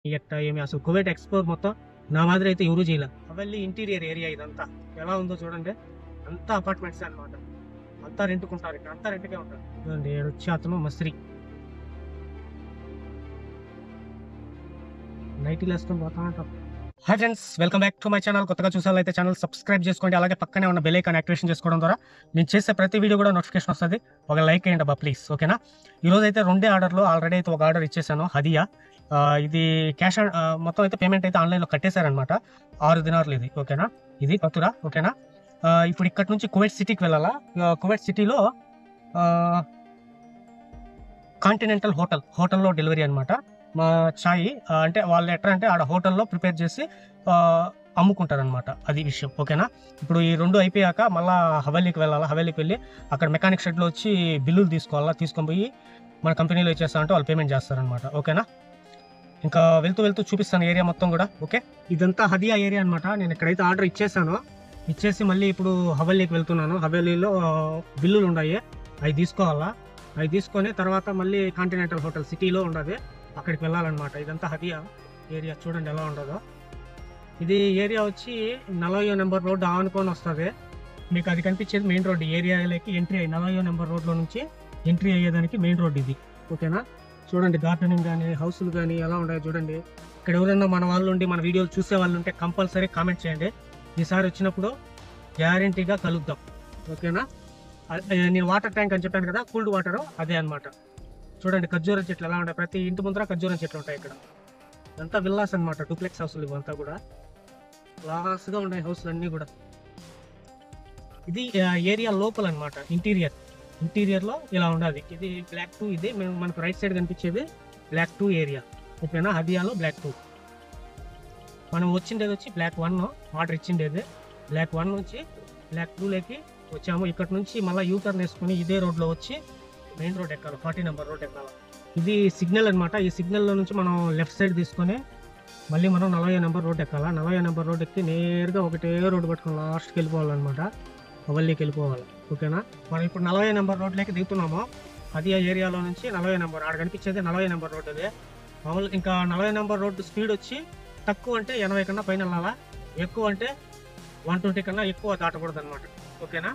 ఎట్ట ఏమి అసలు కువైట్ ఎక్స్ప్లోర్ మొత్తం నా మాదిరి అయితే ఎవరు చేయలే అవల్లి ఇంటీరియర్ ఏరియా ఇదంతా ఎలా ఉందో చూడండి అంతా అపార్ట్మెంట్స్ అన్నమాట అంతా రెంట్కుంటారు ఇక్కడ అంతా రెంట్కే ఉంటారు చూడండి ఈడ వచ్చి అతను మస్రి నైటీలు వేసుకొని పోతా ఉంటాం hi friends welcome back to my channel కొత్తగా చూసారైతే ఛానల్ సబ్స్క్రైబ్ చేసుకోండి అలాగే పక్కనే ఉన్న బెల్ ఐకాన్ యాక్టివేషన్ చేసుకోవడం ద్వారా నేను చేసే ప్రతి వీడియో కూడా నోటిఫికేషన్ వస్తుంది ఒక లైక్ వేయండి అబ్బా ప్లీజ్ ఓకేనా ఈరోజు అయితే రెండే ఆర్డర్లో ఆల్రెడీ అయితే ఒక ఆర్డర్ ఇచ్చేసాను హదియా ఆ, ఇది క్యాష్ ఆన్- ఆ, మొత్తం అయితే పేమెంట్ అయితే ఆన్లైన్లో కట్టేశారనమాట ఆరు దినార్లు ఇది ఓకేనా ఇది పతురా ఓకేనా ఆ, ఇప్పుడు ఇక్కడ నుంచి కువైట్ సిటీకి వెళ్ళాలా ఆ, కువైట్ సిటీలో కాంటినెంటల్ హోటల్ హోటల్లో డెలివరీ అనమాట మా చాయ్ ఆ, అంటే వాళ్ళు ఎట్లా అంటే ఆడ హోటల్లో ప్రిపేర్ చేసి ఆ, అమ్ముకుంటారనమాట అది విషయం ఓకేనా ఇప్పుడు ఈ రెండు అయిపోయాక మళ్ళా హవేలీకి వెళ్ళాలా హవేలీకి వెళ్ళి అక్కడ మెకానిక్ షెడ్లో వచ్చి బిల్లులు తీసుకోవాలా తీసుకొని పోయి మన కంపెనీలో ఇచ్చేస్తా అంటే వాళ్ళు పేమెంట్ చేస్తారనమాట ఓకేనా ఇంకా వెళ్తూ వెళ్తూ చూపిస్తాను ఏరియా మొత్తం కూడా ఓకే ఇదంతా హదియా ఏరియా అనమాట నేను ఇక్కడైతే ఆర్డర్ ఇచ్చేసాను ఇచ్చేసి మళ్ళీ ఇప్పుడు హవేలీకి వెళ్తున్నాను హవేలీలో ఆ, బిల్లులు ఉన్నాయి అవి తీసుకోవాలా అవి తీసుకొని తర్వాత మళ్ళీ కాంటినెంటల్ హోటల్ సిటీలో ఉండదు అక్కడికి వెళ్ళాలన్నమాట ఇదంతా హదియా ఏరియా చూడండి ఎలా ఉండదో ఇది ఏరియా వచ్చి నలభై నెంబర్ రోడ్డు ఆనుకొని వస్తుంది మీకు అది కనిపించేది మెయిన్ రోడ్ ఏరియాలోకి ఎంట్రీ అయ్యి నలభై నెంబర్ రోడ్లో నుంచి ఎంట్రీ అయ్యేదానికి మెయిన్ రోడ్ ఇది ఓకేనా చూడండి గార్డెనింగ్ కానీ హౌస్లు కానీ ఎలా ఉన్నాయో చూడండి ఇక్కడ ఎవరైనా మన వాళ్ళు ఉండి మన వీడియోలు చూసే వాళ్ళు ఉంటే కంపల్సరీ కామెంట్ చేయండి ఈసారి వచ్చినప్పుడు గ్యారంటీగా కలుద్దాం ఓకేనా అ- అ- నేను వాటర్ ట్యాంక్ అని చెప్పాను కదా కూల్డ్ వాటర్ అదే అన్నమాట చూడండి ఖర్జూరం చెట్లు ఎలా ఉంటాయి ప్రతి ఇంటి ముందర ఖర్జూరం చెట్లు ఉంటాయి ఇక్కడ ఇదంతా విల్లాస్ అన్నమాట డూప్లెక్స్ హౌస్లు ఇవంతా కూడా లాస్గా ఉన్నాయి హౌస్లు అన్నీ కూడా ఇది ఏరియా లోపల అన్నమాట ఇంటీరియర్ ఇంటీరియర్ లో ఇలా ఉండాలి ఇది బ్లాక్ టూ ఇది మేము మనకు రైట్ సైడ్ కనిపించేది బ్లాక్ టూ ఏరియా ఓకేనా హదియాలో బ్లాక్ టూ మనం వచ్చిండేది వచ్చి బ్లాక్ వన్ ఆర్డర్ ఇచ్చిండేది బ్లాక్ వన్ నుంచి బ్లాక్ టూలోకి వచ్చాము ఇక్కడ నుంచి మళ్ళీ యూటర్న్ వేసుకొని ఇదే రోడ్లో వచ్చి మెయిన్ రోడ్ ఎక్కాలి ఫార్టీ నెంబర్ రోడ్ ఎక్కాలి ఇది సిగ్నల్ అన్నమాట ఈ సిగ్నల్లో నుంచి మనం లెఫ్ట్ సైడ్ తీసుకొని మళ్ళీ మనం నలభై నెంబర్ రోడ్ ఎక్కాలా నలభై నెంబర్ రోడ్ ఎక్కి నేరుగా ఒకటే రోడ్ పట్టుకొని లాస్ట్కి వెళ్ళిపోవాలన్నమాట అవల్లికి వెళ్ళిపోవాలి ఓకేనా మనం ఇప్పుడు నలభై నెంబర్ రోడ్లోకి దిగుతున్నాము అది ఆ ఏరియాలో నుంచి నలభై నెంబర్ ఆడ కనిపించేది నలభై నెంబర్ రోడ్ అది మామూలు ఇంకా నలభై నెంబర్ రోడ్డు స్పీడ్ వచ్చి తక్కువ అంటే ఎనభై కన్నా పైన వెళ్ళాలా ఎక్కువ అంటే వన్ ట్వంటీ కన్నా ఎక్కువ దాటకూడదు అనమాట ఓకేనా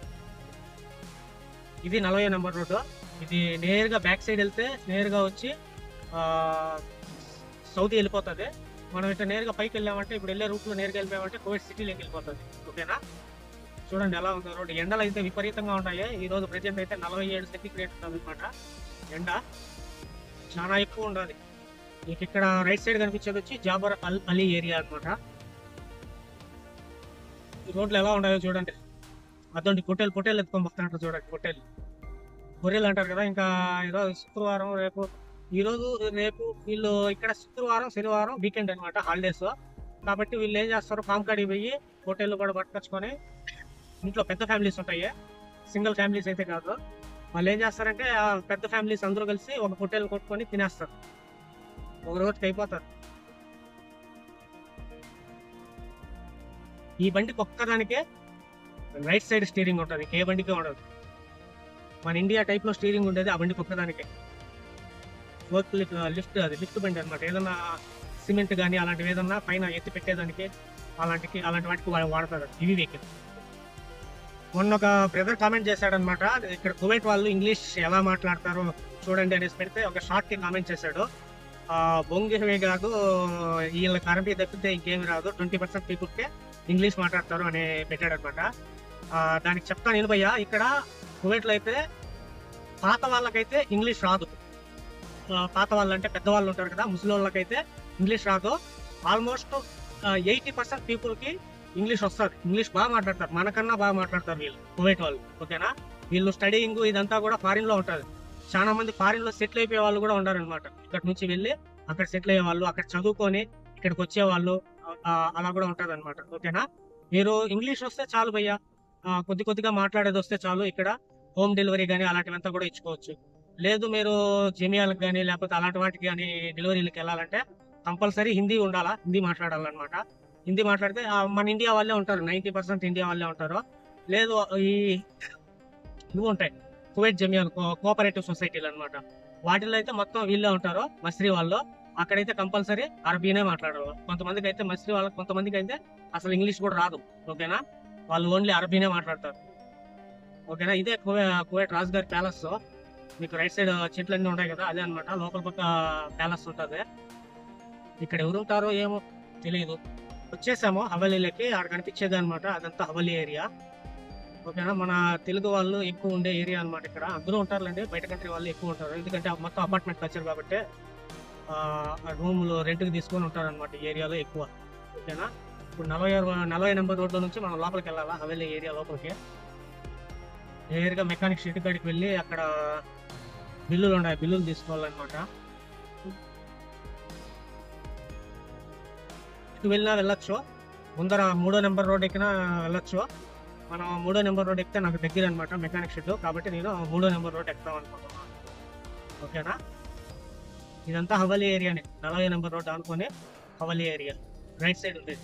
ఇది నలభై నెంబర్ రోడ్డు ఇది నేరుగా బ్యాక్ సైడ్ వెళ్తే నేరుగా వచ్చి ఆ, సౌదీ వెళ్ళిపోతుంది మనం ఇట్లా నేరుగా పైకి వెళ్ళామంటే ఇప్పుడు వెళ్ళే రూట్లో నేరుగా వెళ్ళిపోయామంటే కోవిడ్ సిటీలోకి వెళ్ళిపోతుంది ఓకేనా చూడండి ఎలా ఉందో రోడ్డు ఎండలు అయితే విపరీతంగా ఉన్నాయి ఈ రోజు ప్రజెంట్ అయితే నలభై ఏడు సెంటిగ్రేడ్ ఉంది అనమాట ఎండ చాలా ఎక్కువ ఉండాలి మీకు ఇక్కడ రైట్ సైడ్ కనిపించేది వచ్చి జాబర్ అల్ అలీ ఏరియా అనమాట ఈ రోడ్లు ఎలా ఉన్నాయో చూడండి అదొంటి పొట్టేలు పొట్టేలు ఎత్తుకొని పోతాంటారు చూడండి పొట్టేలు గొర్రెలు అంటారు కదా ఇంకా ఈరోజు శుక్రవారం రేపు ఈ రోజు రేపు వీళ్ళు ఇక్కడ శుక్రవారం శనివారం వీకెండ్ అనమాట హాలిడేస్ కాబట్టి వీళ్ళు ఏం చేస్తారు పాము కాడికి పోయి హోటళ్ళు కూడా పట్టుకొచ్చుకొని ఇంట్లో పెద్ద ఫ్యామిలీస్ ఉంటాయి సింగిల్ ఫ్యామిలీస్ అయితే కాదు వాళ్ళు ఏం చేస్తారంటే ఆ పెద్ద ఫ్యామిలీస్ అందరూ కలిసి ఒక హోటల్ కొట్టుకొని తినేస్తారు ఒక రోజుకి అయిపోతారు ఈ బండికి ఒక్కదానికే రైట్ సైడ్ స్టీరింగ్ ఉంటుంది ఏ బండికి ఉండదు మన ఇండియా టైప్ లో స్టీరింగ్ ఉండేది ఆ బండికి ఒక్కదానికే వర్క్ లిఫ్ట్ అది లిఫ్ట్ బండి అనమాట ఏదన్నా సిమెంట్ కానీ అలాంటివి ఏదన్నా పైన ఎత్తి పెట్టేదానికి అలాంటికి అలాంటి వాటికి వా- వాడతారు ఇవి వెహికల్ మొన్న ఒక బ్రదర్ కామెంట్ చేశాడనమాట ఇక్కడ కువైట్ వాళ్ళు ఇంగ్లీష్ ఎలా మాట్లాడతారో చూడండి అనేసి పెడితే ఒక షార్ట్ కి కామెంట్ చేశాడు ఆ బొంగివే కాదు వీళ్ళ కరెంట్ తప్పితే ఇంకేమి రాదు ట్వంటీ పర్సెంట్ పీపుల్కే ఇంగ్లీష్ మాట్లాడతారు అని పెట్టాడు అనమాట దానికి చెప్తాను నేను భయ్యా ఇక్కడ కువైట్లో అయితే పాత వాళ్ళకైతే ఇంగ్లీష్ రాదు ఆ, పాత వాళ్ళు అంటే పెద్దవాళ్ళు ఉంటారు కదా ముసలి వాళ్ళకైతే ఇంగ్లీష్ రాదు ఆల్మోస్ట్ ఎయిటీ పర్సెంట్ పీపుల్కి ఇంగ్లీష్ వస్తుంది ఇంగ్లీష్ బాగా మాట్లాడతారు మనకన్నా బాగా మాట్లాడతారు వీళ్ళు కువైట్ వాళ్ళు ఓకేనా వీళ్ళు స్టడీయింగ్ ఇదంతా కూడా ఫారిన్ లో ఉంటుంది చాలా మంది ఫారిన్ లో సెటిల్ అయిపోయే వాళ్ళు కూడా ఉన్నారనమాట ఇక్కడ నుంచి వెళ్ళి అక్కడ సెటిల్ అయ్యే వాళ్ళు అక్కడ చదువుకొని ఇక్కడికి వచ్చే వాళ్ళు ఆ, అలా కూడా ఉంటది అనమాట ఓకేనా మీరు ఇంగ్లీష్ వస్తే చాలు భయ్యా ఆ, కొద్ది కొద్దిగా మాట్లాడేది వస్తే చాలు ఇక్కడ హోమ్ డెలివరీ కానీ అలాంటివంతా కూడా ఇచ్చుకోవచ్చు లేదు మీరు జమియాలకు కానీ లేకపోతే అలాంటి వాటికి కానీ డెలివరీలకు వెళ్ళాలంటే కంపల్సరీ హిందీ ఉండాలా హిందీ మాట్లాడాలన్నమాట హిందీ మాట్లాడితే ఆ, మన ఇండియా వాళ్ళే ఉంటారు నైంటీ పర్సెంట్ ఇండియా వాళ్ళే ఉంటారు లేదు ఈ ఇవి ఉంటాయి కువైట్ జమియాల్ కోఆపరేటివ్ సొసైటీలు అన్నమాట వాటిలో అయితే మొత్తం వీళ్ళే ఉంటారు మస్రీ వాళ్ళు అక్కడైతే కంపల్సరీ అరబీనే మాట్లాడాలి కొంతమందికి అయితే మసిలి వాళ్ళకి కొంతమందికి అయితే అసలు ఇంగ్లీష్ కూడా రాదు ఓకేనా వాళ్ళు ఓన్లీ అరబీనే మాట్లాడతారు ఓకేనా ఇదే కువే కువైట్ రాజు గారి ప్యాలెస్ మీకు రైట్ సైడ్ చెట్లు అన్నీ ఉంటాయి కదా అదే అన్నమాట లోపల పక్క ప్యాలెస్ ఉంటుంది ఇక్కడ ఎవరు ఉంటారో ఏమో తెలియదు వచ్చేసాము హవలీలకి ఆడ కనిపించేది అనమాట అదంతా హవలీ ఏరియా ఓకేనా మన తెలుగు వాళ్ళు ఎక్కువ ఉండే ఏరియా అన్నమాట ఇక్కడ అందరూ ఉంటారులేండి బయట కంట్రీ వాళ్ళు ఎక్కువ ఉంటారు ఎందుకంటే మొత్తం అపార్ట్మెంట్ కల్చర్ కాబట్టి రూములు రెంట్కి తీసుకొని ఉంటారు అనమాట ఈ ఏరియాలో ఎక్కువ ఓకేనా ఇప్పుడు నలభై ఆరు నలభై నెంబర్ రోడ్ల నుంచి మనం లోపలికి వెళ్ళాలా హవేలీ ఏరియా లోపలికి నేరుగా మెకానిక్ షెడ్ కాడికి వెళ్ళి అక్కడ బిల్లులు ఉన్నాయి బిల్లులు తీసుకోవాలన్నమాట ఇటు వెళ్ళినా వెళ్ళొచ్చు ముందర మూడో నెంబర్ రోడ్ ఎక్కినా వెళ్ళొచ్చు మనం మూడో నెంబర్ రోడ్ ఎక్కితే నాకు దగ్గర అనమాట మెకానిక్ షెడ్ కాబట్టి నేను మూడో నెంబర్ రోడ్ ఎక్కుదాం అనుకుంటున్నాను ఓకేనా ఇదంతా హవలీ ఏరియానే నలభై నెంబర్ రోడ్ అనుకుని హవలీ ఏరియా రైట్ సైడ్ ఉంది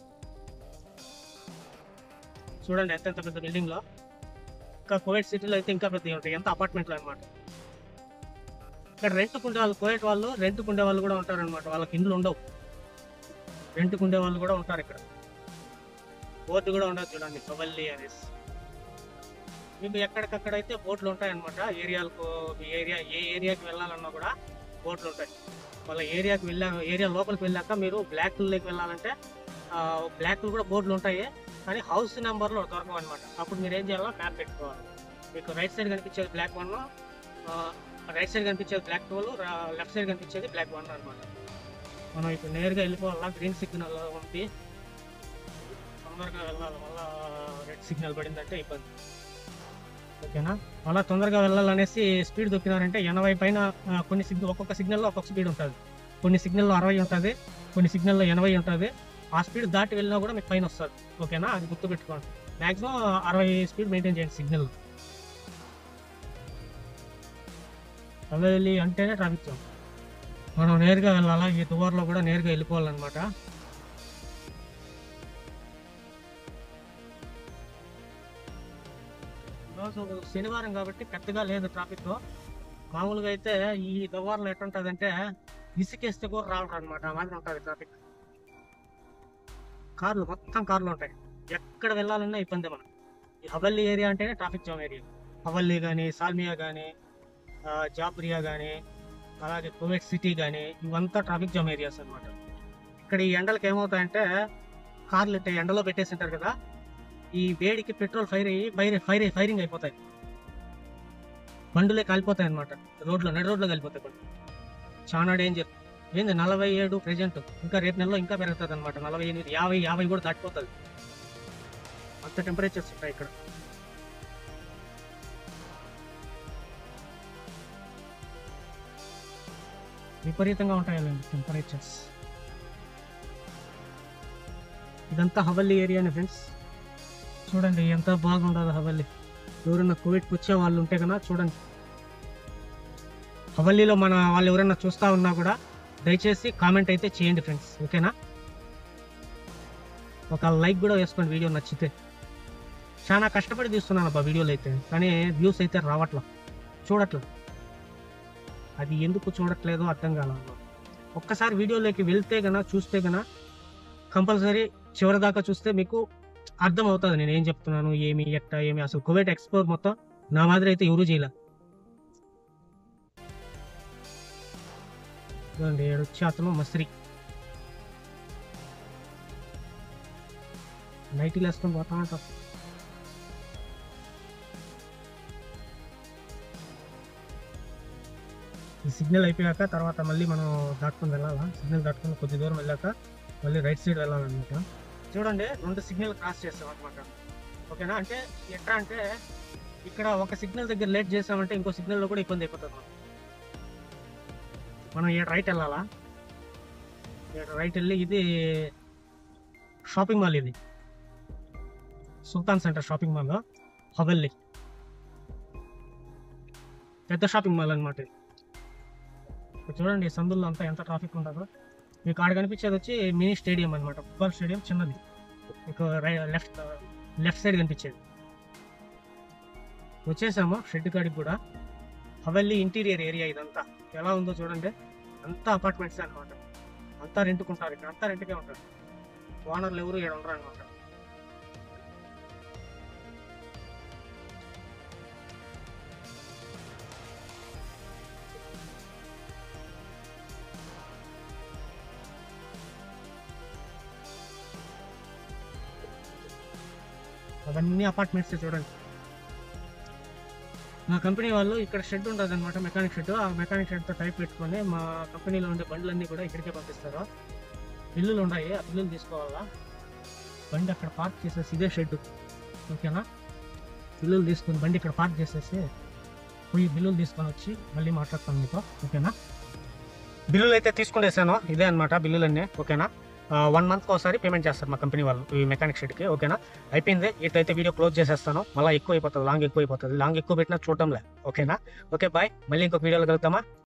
చూడండి ఎంత ఎంత పెద్ద బిల్డింగ్ లో ఇంకా కోవిడ్ సిటీలో అయితే ఇంకా పెద్దవి ఉంటాయి ఎంత అపార్ట్మెంట్లు అనమాట ఇక్కడ రెంట్ కుండే వాళ్ళు కోవిడ్ వాళ్ళు రెంట్ కుండే వాళ్ళు కూడా ఉంటారు అనమాట వాళ్ళకి ఇండ్లు ఉండవు రెంట్ కుండే వాళ్ళు కూడా ఉంటారు ఇక్కడ బోర్డు కూడా ఉండదు చూడండి కవల్లి అనేసి మీకు ఎక్కడికక్కడైతే బోట్లు ఉంటాయి అనమాట ఏరియాలకు మీ ఏరియా ఏ ఏరియాకి వెళ్ళాలన్నా కూడా బోట్లు ఉంటాయి వాళ్ళ ఏరియాకి వెళ్ళా ఏరియా లోపలికి వెళ్ళాక మీరు బ్లాక్లోకి వెళ్ళాలంటే బ్లాక్ కూడా బోర్డులు ఉంటాయి కానీ హౌస్ నెంబర్లో దొరకవు అనమాట అప్పుడు మీరు ఏం చేయాలో మ్యాప్ పెట్టుకోవాలి మీకు రైట్ సైడ్ కనిపించేది బ్లాక్ వన్ రైట్ సైడ్ కనిపించేది బ్లాక్ టూ లెఫ్ట్ సైడ్ కనిపించేది బ్లాక్ వన్ అనమాట మనం ఇప్పుడు నేరుగా వెళ్ళిపోవాలా గ్రీన్ సిగ్నల్ ఉంది తొందరగా వెళ్ళాలి మళ్ళా రెడ్ సిగ్నల్ పడిందంటే ఇబ్బంది ఓకేనా అలా తొందరగా వెళ్ళాలనేసి స్పీడ్ దొక్కినారంటే ఎనభై పైన ఆ, కొన్ని సిగ్నల్ ఒక్కొక్క సిగ్నల్లో ఒక్కొక్క స్పీడ్ ఉంటుంది కొన్ని సిగ్నల్లో అరవై ఉంటుంది కొన్ని సిగ్నల్లో ఎనభై ఉంటుంది ఆ స్పీడ్ దాటి వెళ్ళినా కూడా మీకు పైన వస్తుంది ఓకేనా అది గుర్తుపెట్టుకోండి మ్యాక్సిమం అరవై స్పీడ్ మెయింటైన్ చేయండి సిగ్నల్ అలా వెళ్ళి అంటేనే ట్రాఫిక్ జామ్ మనం నేరుగా వెళ్ళాలా ఈ దువార్లో కూడా నేరుగా వెళ్ళిపోవాలన్నమాట ఈరోజు శనివారం కాబట్టి పెద్దగా లేదు ట్రాఫిక్ మామూలుగా అయితే ఈ దువార్లో ఎట్లుంటుందంటే ఇసుకేస్తే కూడా రావడం అనమాట ఆ మాదిరి ఉంటుంది ట్రాఫిక్ కార్లు మొత్తం కార్లు ఉంటాయి ఎక్కడ వెళ్ళాలన్నా ఇబ్బంది మనం ఈ హవల్లీ ఏరియా అంటేనే ట్రాఫిక్ జామ్ ఏరియా హవల్లీ కానీ సాల్మియా కానీ జాబ్రియా కానీ అలాగే కువైట్ సిటీ కానీ ఇవంతా ట్రాఫిక్ జామ్ ఏరియాస్ అన్నమాట ఇక్కడ ఈ ఎండలకు ఏమవుతాయంటే కార్లు ఇట్ట ఎండలో పెట్టేసి ఉంటారు కదా ఈ వేడికి పెట్రోల్ ఫైర్ అయ్యి ఫైర్ ఫైర్ ఫైరింగ్ అయిపోతాయి బండులే కాలిపోతాయి అనమాట రోడ్లో నడి రోడ్లో కాలిపోతాయి బండ్లు చాలా డేంజర్ ఏంది నలభై ఏడు ప్రెజెంట్ ఇంకా రేపు నెలలో ఇంకా పెరుగుతుంది అనమాట నలభై ఎనిమిది యాభై యాభై కూడా దాటిపోతుంది అంత టెంపరేచర్స్ ఉంటాయి ఇక్కడ విపరీతంగా ఉంటాయండి టెంపరేచర్స్ ఇదంతా హవల్లీ ఏరియానే ఫ్రెండ్స్ చూడండి ఎంత బాగుండదు హవల్లీ ఎవరైనా కోవిడ్కి వచ్చే వాళ్ళు ఉంటే కన్నా చూడండి హవల్లీలో మన వాళ్ళు ఎవరైనా చూస్తా ఉన్నా కూడా దయచేసి కామెంట్ అయితే చేయండి ఫ్రెండ్స్ ఓకేనా ఒక లైక్ కూడా వేసుకోండి వీడియో నచ్చితే చాలా కష్టపడి తీస్తున్నాను అబ్బా వీడియోలు అయితే కానీ వ్యూస్ అయితే రావట్లా చూడట్లా అది ఎందుకు చూడట్లేదో అర్థం కాల ఒక్కసారి వీడియోలోకి వెళ్తే గనా చూస్తే గనా కంపల్సరీ చివరి దాకా చూస్తే మీకు అర్థం అవుతుంది నేను ఏం చెప్తున్నాను ఏమి ఎట్ట ఏమి అసలు కువైట్ ఎక్స్పోర్ మొత్తం నా మాదిరి అయితే ఎవరు చేయలే చూడండి ఏడొచ్చి అతను మస్రి నైటీలు వేసుకొని పోతా ఉంటాం ఈ సిగ్నల్ అయిపోయాక తర్వాత మళ్ళీ మనం దాటుకొని వెళ్ళాలా సిగ్నల్ దాటుకొని కొద్ది దూరం వెళ్ళాక మళ్ళీ రైట్ సైడ్ వెళ్ళాలన్నమాట చూడండి రెండు సిగ్నల్ క్రాస్ చేస్తాం అనమాట ఓకేనా అంటే ఎట్లా అంటే ఇక్కడ ఒక సిగ్నల్ దగ్గర లేట్ చేసామంటే ఇంకో సిగ్నల్లో కూడా ఇబ్బంది అయిపోతుంది మనకు. మనం ఇక్కడ రైట్ వెళ్ళాలా ఇక్కడ రైట్ వెళ్ళి ఇది షాపింగ్ మాల్ ఇది Sultan center shopping mall Hawally పెద్ద షాపింగ్ మాల్ అనమాట ఇది ఇక్కడ చూడండి ఈ సందుల్లో అంతా ఎంత ట్రాఫిక్ ఉంటుందో మీకు ఆడ కనిపించేది వచ్చి మినీ స్టేడియం అనమాట ఫుట్బాల్ స్టేడియం చిన్నది మీకు రై లెఫ్ట్ లెఫ్ట్ సైడ్ కనిపించేది వచ్చేసాము షెడ్ కాడికి కూడా హవెల్లీ ఇంటీరియర్ ఏరియా ఇదంతా ఎలా ఉందో చూడండి అంతా అపార్ట్మెంట్స్ అనమాట అంతా రెంట్కుంటారు ఇక్కడ అంతా రెంట్కే ఉంటారు ఓనర్లు ఎవరు ఇక్కడ ఉండరు అనమాట అవన్నీ అపార్ట్మెంట్స్ చూడండి మా కంపెనీ వాళ్ళు ఇక్కడ షెడ్ ఉంటుంది అనమాట మెకానిక్ షెడ్ ఆ మెకానిక్ షెడ్తో టైప్ పెట్టుకొని మా కంపెనీలో ఉండే బండ్లన్నీ కూడా ఇక్కడికే పంపిస్తారు బిల్లులు ఉన్నాయి ఆ బిల్లులు తీసుకోవాలా బండి అక్కడ పార్క్ చేసేసి ఇదే షెడ్ ఓకేనా బిల్లులు తీసుకుని బండి ఇక్కడ పార్క్ చేసేసి పోయి బిల్లులు తీసుకొని వచ్చి మళ్ళీ మాట్లాడతాను మీతో ఓకేనా బిల్లులు అయితే తీసుకునేసాను ఇదే అనమాట బిల్లులన్నీ ఓకేనా వన్ మంత్కి ఒకసారి పేమెంట్ చేస్తారు మా కంపెనీ వాళ్ళు ఈ మెకానిక్ షెడ్కి ఓకేనా అయిపోయింది ఇట్లయితే వీడియో క్లోజ్ చేసేస్తాను మళ్ళీ ఎక్కువ అయిపోతుంది లాంగ్ ఎక్కువ అయిపోతుంది లాంగ్ ఎక్కువ పెట్టినా చూడటంలే ఓకేనా ఓకే బాయ్ మళ్ళీ ఇంకొక వీడియోలో కలుగుతామా